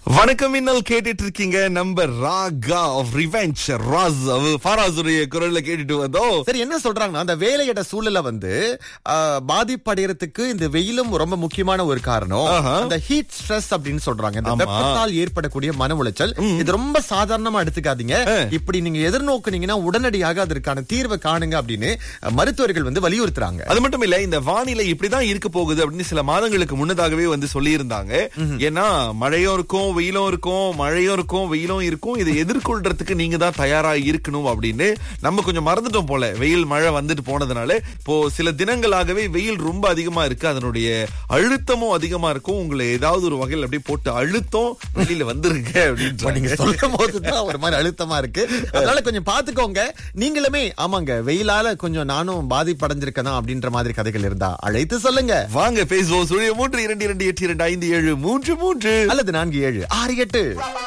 வணக்கம் மின்னல் கேட்டுட்டு இருக்கீங்க நம்ம ராகா ஆஃப் ரிவெஞ்ச் ராஸ் ஃபாராசுடைய குரல்ல கேட்டுட்டு வந்தோம் சரி என்ன சொல்றாங்கன்னா அந்த வேலையிட சூழல வந்து ஆஹ், பாதிப்படையறதுக்கு இந்த வெயிலும் ரொம்ப முக்கியமான ஒரு காரணம் ஆஹா. இந்த ஹீட் ஸ்ட்ரெஸ் அப்படின்னு சொல்றாங்க இந்த ஆமா. வெப்பத்தால் ஏற்படக்கூடிய மன உளைச்சல் இது ரொம்ப சாதாரணமா எடுத்துக்காதீங்க இப்படி நீங்க எதிர்நோக்குனீங்கன்னா உடனடியாக அதற்கான தீர்வை காணுங்க அப்படின்னு அஹ், மருத்துவர்கள் வந்து வலியுறுத்துறாங்க அது மட்டும் இல்ல இந்த வானிலை இப்படிதான் இருக்க போகுது அப்படின்னு சில மாதங்களுக்கு முன்னதாகவே வந்து சொல்லியிருந்தாங்க ஏன்னா மழையும் இருக்கும் வெயிலும் இருக்கும் மழையும் இருக்கும் வெயிலும் இருக்கும் இதை எதிர்கொள்றதுக்கு நீங்க தான் தயாரா இருக்கணும் அப்படின்னு நம்ம கொஞ்சம் மறந்துட்டோம் போல வெயில் மழை வந்துட்டு போனதுனால இப்போ சில தினங்களாகவே வெயில் ரொம்ப அதிகமா இருக்கு அதனுடைய அழுத்தமும் அதிகமா இருக்கும் உங்களை ஏதாவது ஒரு வகையில் அப்படியே போட்டு அழுத்தம் வெளியில வந்துருங்க இப்ப நீங்க அப்படின்னு சொல்லும் போதுதான் ஒரு மாதிரி அழுத்தமா இருக்கு அதனால கொஞ்சம் பாத்துக்கோங்க நீங்களுமே ஆமாங்க வெயிலால கொஞ்சம் நானும் பாதிப்படைஞ்சிருக்கேனா அப்படின்ற மாதிரி கதைகள் இருந்தா அழைத்து சொல்லுங்க வாங்க பேசுவோம் சுழிய மூன்று இரண்டு இரண்டு எட்டு இரண்டு ஐந்து ஏழு மூன்று மூன்று அல்லது நான்கு ஏழு ஆறு எட்டு